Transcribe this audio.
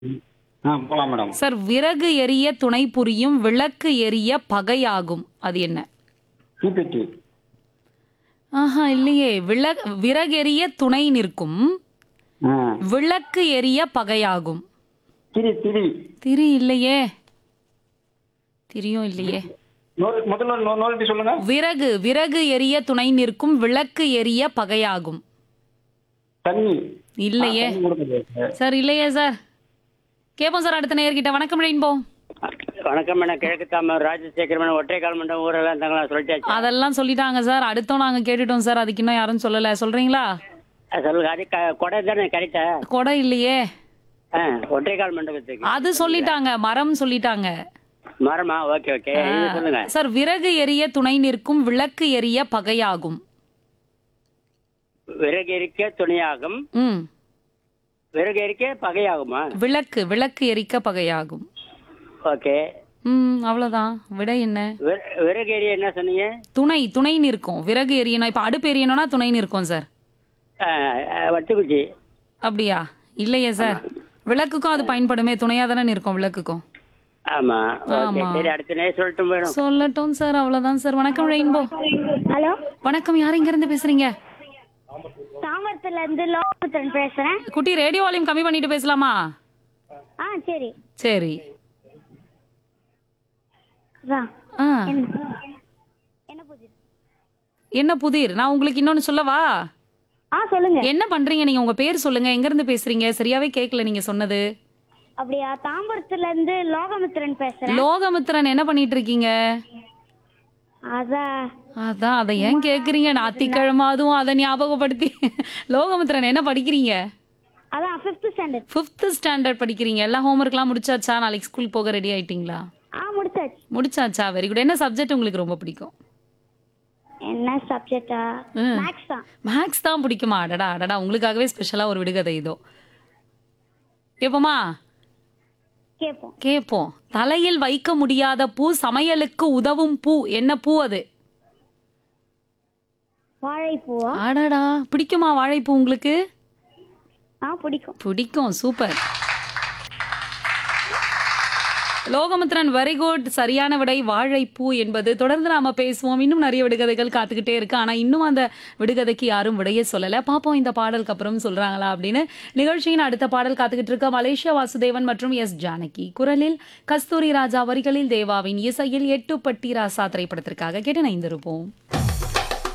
ஆ போலாம் madam sir விறகு எரிய துணை புரியும் விளக்கு எரிய பகையாகும் அது என்ன தீப்பெட்டி ஆஹா இல்லையே விள விறகெரிய துணை நிற்கும் ஆ விளக்கு எரிய பகையாகும் திரி திரி திரி இல்லையே திரியும் இல்லையே நோல் முதல்ல நோ நோல்ட்டி சொல்லுங்க விறகு விறகு எரிய துணை நிற்கும் விளக்கு எரிய பகையாகும் தண்ணி இல்லையே தண்ணி கொடுக்குது சார் இல்லையே சார் கேட்போம் சார் அடுத்த நேர்கிட்ட வணக்கம் ரெயின்போ வணக்கம் மேடம் கிழக்கு தாமர் ராஜசேகர் மேடம் ஒற்றை கால் மண்டபம் ஊரெல்லாம் தங்களா சொல்லிட்டாச்சு அதெல்லாம் சொல்லிட்டாங்க சார் அடுத்தோம் நாங்க கேட்டுட்டோம் சார் அதுக்கு இன்னும் யாரும் சொல்லல சொல்றீங்களா அஹ் சொல்லுங்க அது க- கொடை தானே கரெக்டா கொடை இல்லையே ஆ ஒற்றை கால் மண்டபத்துக்கு அது சொல்லிட்டாங்க மரம் சொல்லிட்டாங்க மரமா ஓகே ஓகே இது சொல்லுங்க சார் விறகு எரிய துணை நிற்கும் விளக்கு எரிய பகையாகும் விறகு எரிக்க துணையாகும் ம் விறகு எரிக்க பகையாகுமா விளக்கு விளக்கு எரிக்க பகையாகும் ஓகே ம் அவ்வளவுதான் விடை என்ன விற- விறகு எரிய என்ன சொன்னீங்க துணை துணை நிற்கும் விறகு எரியணும் இப்ப அடுப்பு எரியணும்னா துணை நிற்கும் சார் அஹ், அஹ், வட்டுக்குச்சி அப்படியா இல்லையே சார் விளக்குக்கும் அது பயன்படுமே துணையா தானே நிற்கும் விளக்குக்கும் ஆமா ஓகே ஆமா. சரி அடுத்த நேரம் சொல்லட்டும் மேடம் சொல்லட்டும் சார் அவ்வளவுதான் சார் வணக்கம் ரெயின்போ ஹலோ வணக்கம் யார் இங்க இருந்து பேசுறீங்க தாமரத்துல இருந்து லோகபுத்திரன் பேசுறேன் குட்டி ரேடியோ வால்யூம் கம்மி பண்ணிட்டு பேசலாமா ஆ சரி சரி அதான். ஆ என்ன என்ன புதிர் என்ன புதிர் நான் உங்களுக்கு இன்னொன்னு சொல்லவா ஆ சொல்லுங்க என்ன பண்றீங்க நீங்க உங்க பேர் சொல்லுங்க எங்க இருந்து பேசுறீங்க சரியாவே கேட்கல நீங்க சொன்னது அப்படியா தாம்பரத்துல இருந்து லோகமித்திரன் பேசுறேன் லோகமித்திரன் என்ன பண்ணிட்டு இருக்கீங்க அதான் அதான் அதை ஏன் கேக்குறீங்க ஞாத்திக்கிழமை அதுவும் அதை ஞாபகப்படுத்தி லோகமித்திரன் என்ன படிக்கிறீங்க அதான் ஃபிஃப்த் ஸ்டாண்டர்ட் ஃபிஃப்த் ஸ்டாண்டர்ட் படிக்கிறீங்க எல்லா ஹோம்ஒர்க்லாம் முடிச்சாச்சா நாளைக்கு ஸ்கூல் போக ரெடி ஆயிட்டீங்களா ஆ முடிச்சாச்சு முடிச்சாச்சா வெரி குட் என்ன சப்ஜெக்ட் உங்களுக்கு ரொம்ப பிடிக்கும் என்ன சப்ஜெக்டா ம். மேக்ஸ் தான் மேக்ஸ் தான் பிடிக்குமா அடடா அடடா உங்களுக்காகவே ஸ்பெஷலா ஒரு விடுகதை இதோ கேப்போமா கேட்போம் கேட்போம் தலையில் வைக்க முடியாத பூ சமையலுக்கு உதவும் பூ என்ன பூ அது வாழைப்பூவா அடடா பிடிக்குமா வாழைப்பூ உங்களுக்கு ஆ பிடிக்கும் பிடிக்கும் சூப்பர் லோகமுத்திரன் வெரி குட் சரியான விடை வாழைப்பூ என்பது தொடர்ந்து நாம பேசுவோம் இன்னும் நிறைய விடுகதைகள் காத்துக்கிட்டே இருக்கு ஆனா இன்னும் அந்த விடுகதைக்கு யாரும் விடையே சொல்லல பாப்போம் இந்த பாடலுக்கு அப்புறம் சொல்றாங்களா அப்படின்னு நிகழ்ச்சியின் அடுத்த பாடல் காத்துக்கிட்டு இருக்க மலேசியா வாசுதேவன் மற்றும் எஸ் ஜானகி குரலில் கஸ்தூரி ராஜா வரிகளில் தேவாவின் இசையில் எட்டுப்பட்டி ராசா திரைப்படத்திற்காக கேட்டு இணைந்திருப்போம்